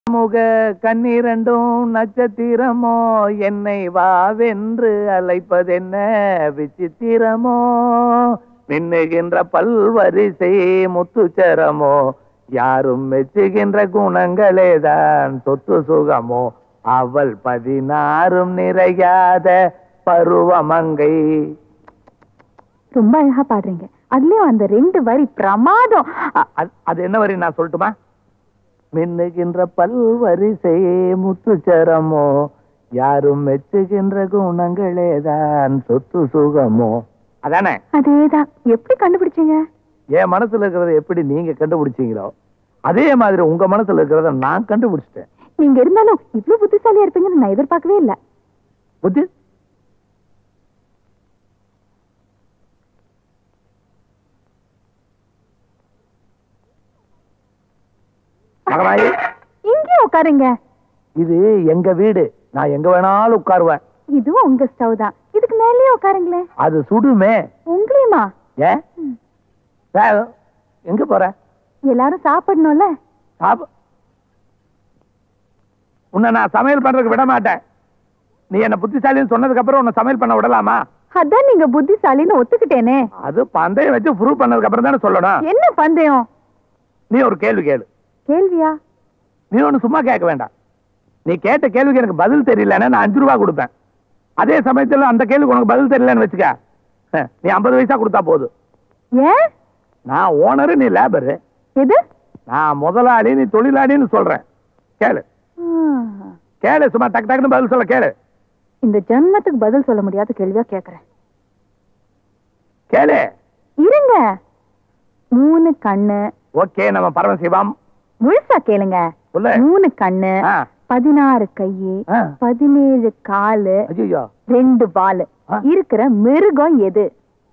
முக கண்ணீரண்டும் நட்சத்திரமோ என்னை வாவென்று அழைப்பதென்ன விசித்திரமோ மின்னுகின்ற பல்வரிசை முத்துச்சரமோ யாரும் மெச்சுகின்ற குணங்களேதான் சொத்து சுகமோ அவள் பதினாறும் நிறையாத பருவமங்கை ரொம்ப அழகா பாடுறீங்க அதுலயும் அந்த ரெண்டு வரி பிரமாதம் அ- அது- அது என்ன வரி நான் சொல்லட்டுமா மின்னுகின்ற பல்வரிசை முத்துச்சரமோ யாரும் மெச்சுகின்ற குணங்களேதான் சொத்து சுகமோ அதானே அதேதான் எப்படி கண்டுபிடிச்சீங்க என் மனசுல இருக்கிறத எப்படி நீங்க கண்டுபிடிச்சீங்களோ அதே மாதிரி உங்க மனசுல இருக்கிறத நான் கண்டுபிடிச்சிட்டேன் நீங்க இருந்தாலும் இவ்ளோ புத்திசாலியா இருப்பீங்கன்னு நான் எதிர்பார்க்கவே இல்ல புத்தி மகனாயி இங்கே உட்காருங்க இது எங்க வீடு நான் எங்க வேணாலும் உட்காருவேன் இதுவும் உங்க ஸ்டவ் தான் இதுக்கு மேலயே உட்காருங்களேன் அது சுடுமே உங்களையுமா ஏன் வே- எங்க போற எல்லாரும் சாப்பிடணும்ல சாப் உன்னை நான் சமையல் பண்றதுக்கு விட மாட்டேன் நீ என்ன புத்திசாலின்னு சொன்னதுக்கு அப்புறம் உன்னை சமையல் பண்ண விடலாமா அதான் நீங்க புத்திசாலின்னு ஒத்துக்கிட்டேனே அது பந்தயம் வச்சு ப்ரூவ் பண்ணதுக்கு அப்புறம் தானே சொல்லணும் என்ன பந்தயம் நீ ஒரு கேள்வி கேளு கேள்வியா நீ ஒண்ணு சும்மா கேட்க வேண்டாம் நீ கேட்ட கேள்விக்கு எனக்கு பதில் தெரியலன்னா நான் அஞ்சு ரூபா கொடுப்பேன் அதே சமயத்துல அந்த கேள்விக்கு உனக்கு பதில் தெரியலன்னு வச்சுக்க அஹ், நீ ஐம்பது பைசா கொடுத்தா போதும் ஏன் நான் ஓனரு நீ லேபரு எது நான் முதலாளி நீ தொழிலாளின்னு சொல்றேன் கேளு ஆ, கேளு சும்மா டக்கு டக்குன்னு பதில் சொல்ல கேளு இந்த ஜென்மத்துக்கு பதில் சொல்ல முடியாத கேள்வியா கேக்குறேன் கேளு இருங்க மூணு கண்ணு ஓகே நம்ம பரமசிவம் முழுசா கேளுங்க சொல்லு மூணு கண்ணு ஆ. பதினாறு கையு ஆ. பதினேழு காலு ஐயோ ரெண்டு வாலு ஆ. இருக்கிற மிருகம் எது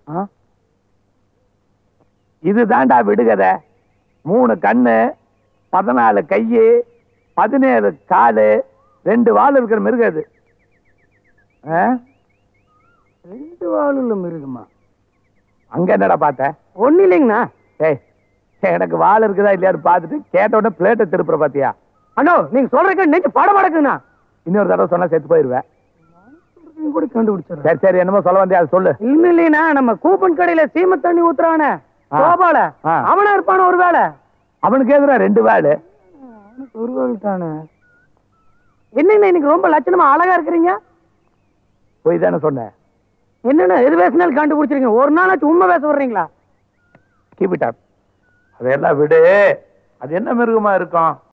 இதுதான்டா விடுகதை மூணு கண்ணு பதினாலு கையு பதினேழு காலு ரெண்டு வால் இருக்கிற மிருகம் இது ஆ? ரெண்டு வாழுள்ள மிருகமா அங்க என்னடா பார்த்த ஒண்ணு இல்லைங்கண்ணா ஏய் எனக்கு வால் இருக்குதா இல்லையான்னு பார்த்துட்டு கேட்ட உடனே பிளேட்டை திருப்புற பாத்தியா அண்ணோ நீங்க சொல்றதுக்கு நெஞ்சு படம் அடக்குங்கண்ணா இன்னொரு தடவை சொன்னா செத்து போயிருவேன் நீங்க கூட கண்டுபிடிச்சிடுறேன் சரி சரி என்னமோ சொல்ல வந்தியா அதை சொல்லு இல்ல இல்லைண்ணா நம்ம கூப்பன் கடையில சீம தண்ணி ஊத்துறானே ஆ. கோபால ஆ. அவனா இருப்பான ஒரு வேலை அவனுக்கு எதிரா ரெண்டு வாள் ஒரு வேலை தானே என்னண்ணா இன்னைக்கு ரொம்ப லட்சணமா அழகா இருக்கிறீங்க போய் தானே சொன்னேன் என்னண்ணா எது பேசினாலும் கண்டுபிடிச்சிருக்கீங்க ஒரு நாளாச்சும் உண்மை பேச வர்றீங்களா கீப் இட் அப் அதையெல்லாம் விடு அது என்ன மிருகமா இருக்கும்